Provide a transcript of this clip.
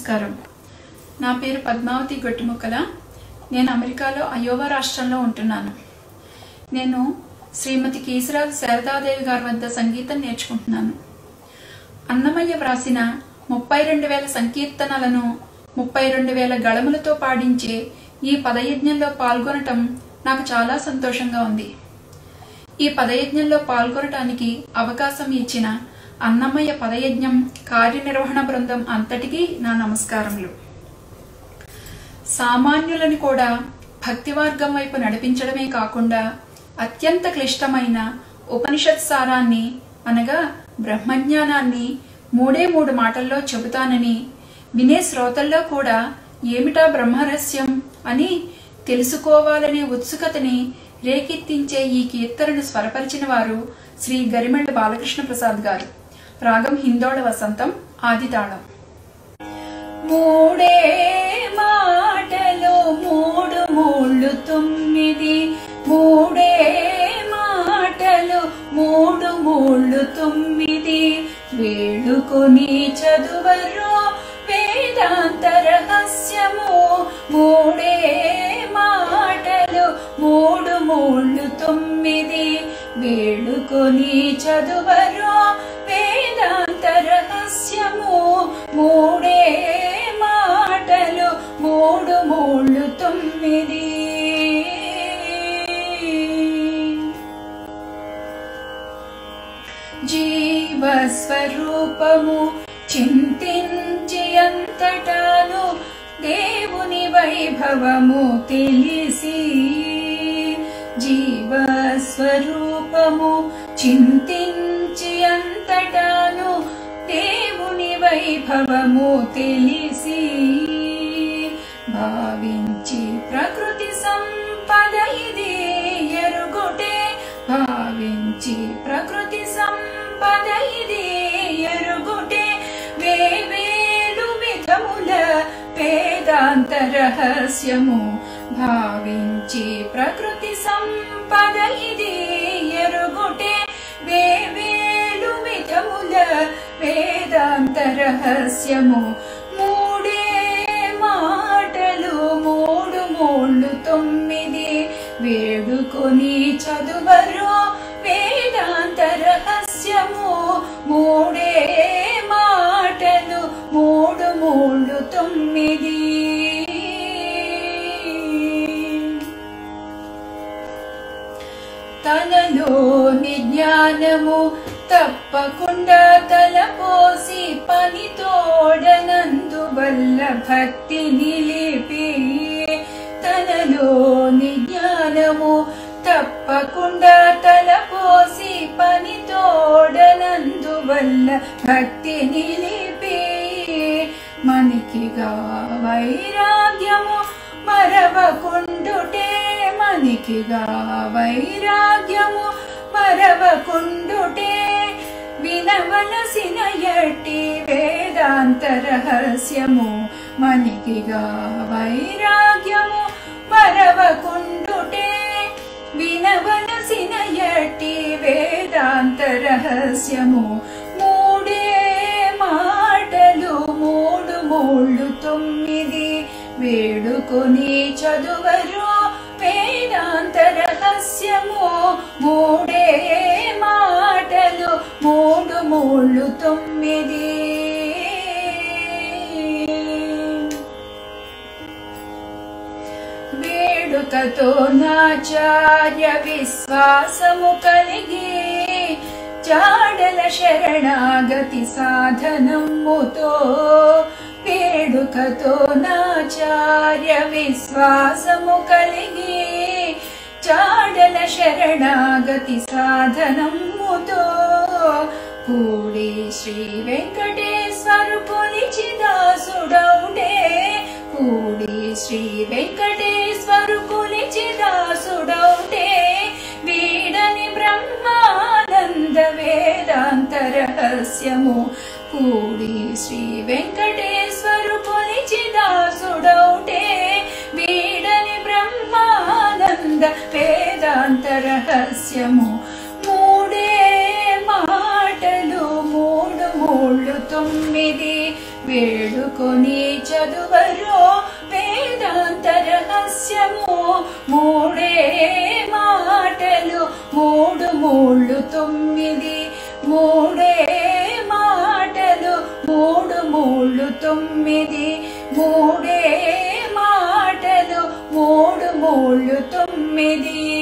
నమస్కారం నా పేరు పద్మావతి గొట్టిముక్కల నేను అమెరికాలో అయోవా రాష్ట్రంలో ఉంటున్నాను నేను శ్రీమతి కీసరాజు శారదాదేవి గారి వద్ద సంగీతం నేర్చుకుంటున్నాను అన్నమయ్య వ్రాసిన ముప్పై రెండు వేల సంకీర్తనలను ముప్పై రెండు వేల గళములతో పాడించే ఈ పదయజ్ఞంలో పాల్గొనటం నాకు చాలా సంతోషంగా ఉంది ఈ పదయజ్ఞంలో పాల్గొనటానికి అవకాశం ఇచ్చిన అన్నమయ్య పదయజ్ఞం కార్యనిర్వహణ బృందం అంతటికీ నా నమస్కారములు సామాన్యులను కూడా భక్తి మార్గం వైపు నడిపించడమే కాకుండా అత్యంత క్లిష్టమైన ఉపనిషత్ సారాన్ని అనగా బ్రహ్మజ్ఞానాన్ని మూడే మూడు మాటల్లో చెబుతానని వినే శ్రోతల్లో కూడా ఏమిటా బ్రహ్మరహస్యం అని తెలుసుకోవాలనే ఉత్సుకతని రేకెత్తించే ఈ కీర్తనను స్వరపరిచిన వారు శ్రీ గరిమెళ్ళ బాలకృష్ణ ప్రసాద్ గారు రాగం హిందోళ వసంతం ఆదితాళం మూడే మాటలు మూడు మూడు తొమ్మిది మూడే మాటలు మూడు మూడు తొమ్మిది వేడుకొని చదువరు వేదాంత రహస్యము మూడే మాటలు మూడు మూడు తొమ్మిది వేడుకొని చదువరు వేదాంత రహస్యము మూడే మాటలు మూడు మూడు తొమ్మిది జీవస్వరూపము చింతించి అంతటాను దేవుని వైభవము తెలిసి జీవస్వరూపము చింతించి అంతటాను దేవుని వైభవము తెలిసి భావించి ప్రకృతి సంపద ఇది ఎరుగుటే భావించి ప్రకృతి సంపద ఇది ఎరుగుటే వేవేలు విధముల వేదాంత రహస్యము భావించి ప్రకృతి సంపద ఇది ఎరుగుటే వేవేలు విధముల వేదాంత రహస్యము మూడే మాటలు మూడు మూడు తొమ్మిది వేడుకొని చదువరు వేదాంత రహస్యము మూడే మాటలు మూడు మూడు తొమ్మిది తనలోని జ్ఞానము తప్పకుండా తలపోసి పని తోడనందు వల్ల భక్తి నిలిపి తనలోని జ్ఞానము తప్పకుండా తలపోసి పని తోడనందు వల్ల భక్తి నిలిపి మనికిగా వైరాగ్యము మరవకుండుటే మనికిగా వైరాగ్యము మరవకుండుటే వినవలసిన ఎట్టి వేదాంత రహస్యము మనికిగా వైరాగ్యము మరవకుండుటే వినవలసిన ఎట్టి వేదాంత రహస్యము మూడే మాటలు మూడు మూడు తొమ్మిది వేడుకొని చదువరు వేదాంత రహస్యము మూడే మాటలు మూడు మూడు తొమ్మిది వేడుకతో నాచార్య విశ్వాసము కలిగి చాడల శరణాగతి సాధనముతో వేడుకతో నాచార్య విశ్వాసము కలిగి చాడల శరణాగతి సాధనముతో కూడి శ్రీ వెంకటేశ్వరు కొలిచి దాసుడౌడే కూడి శ్రీ వెంకటేశ్వరు కొలిచి దాసుడౌటే వీడని బ్రహ్మానంద వేదాంత రహస్యము కూడి శ్రీ వెంకటేశ్వరు కొలిచి దాసుడౌటే వీడని బ్రహ్మానంద వేదాంత రహస్యము మూడే మాటలు మూడు మూడు తొమ్మిది వేడుకొని చదువరో వేదాంత రహస్యము మూడే మాటలు మూడు మూళ్ళు తొమ్మిది మూడే మాటలు మూడు మూళ్ళు తొమ్మిది మూడే మాటలు మూడు మూళ్ళు తొమ్మిది